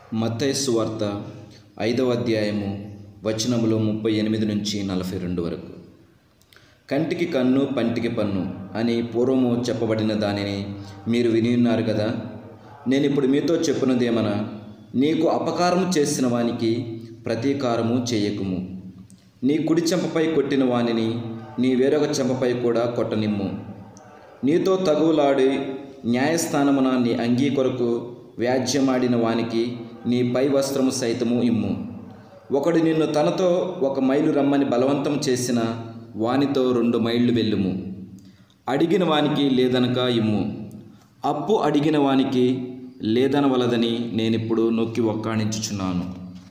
మత్తయి సువార్త ఐదవ అధ్యాయము వచనములు ముప్పై ఎనిమిది నుంచి నలభై రెండు వరకు కంటికి కన్ను పంటికి పన్ను అని పూర్వము చెప్పబడిన దానిని మీరు విని ఉన్నారు కదా నేను ఇప్పుడు మీతో చెప్పున్నదేమనా నీకు అపకారము చేసిన వానికి ప్రతీకారము చేయకుము నీ కుడి చెంపపై కొట్టిన వానిని నీ వేరొక చెంపపై కూడా కొట్టనిమ్ము నీతో తగువులాడి న్యాయస్థానమున నీ అంగీ కొరకు వ్యాజ్యమాడిన వానికి నీ పై వస్త్రము సైతము ఇమ్ము ఒకడు నిన్ను తనతో ఒక మైలు రమ్మని బలవంతం చేసిన వానితో రెండు మైళ్ళు వెళ్ళుము అడిగిన వానికి లేదనక ఇమ్ము అప్పు అడిగిన వానికి లేదనవలదని నేనిప్పుడు నొక్కి ఒక్కాణించుచున్నాను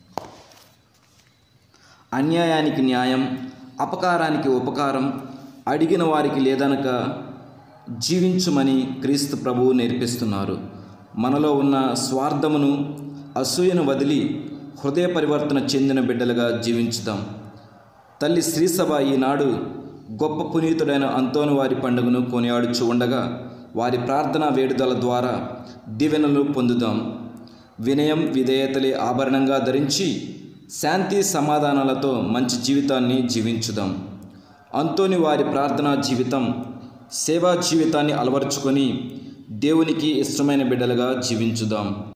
అన్యాయానికి న్యాయం అపకారానికి ఉపకారం అడిగిన వారికి లేదనక జీవించుమని క్రీస్తు ప్రభువు నేర్పిస్తున్నారు మనలో ఉన్న స్వార్థమును అసూయను వదిలి హృదయ పరివర్తన చెందిన బిడ్డలుగా జీవించుదాం తల్లి శ్రీసభ ఈనాడు గొప్ప పునీతుడైన అంతోను వారి పండుగను కొనియాడుచు ఉండగా వారి ప్రార్థనా వేడుదల ద్వారా దీవెనలు పొందుదాం వినయం విధేయతలే ఆభరణంగా ధరించి శాంతి సమాధానాలతో మంచి జీవితాన్ని జీవించుదాం అంతోని వారి ప్రార్థనా జీవితం సేవా జీవితాన్ని అలవర్చుకొని దేవునికి ఇష్టమైన బిడ్డలుగా జీవించుదాం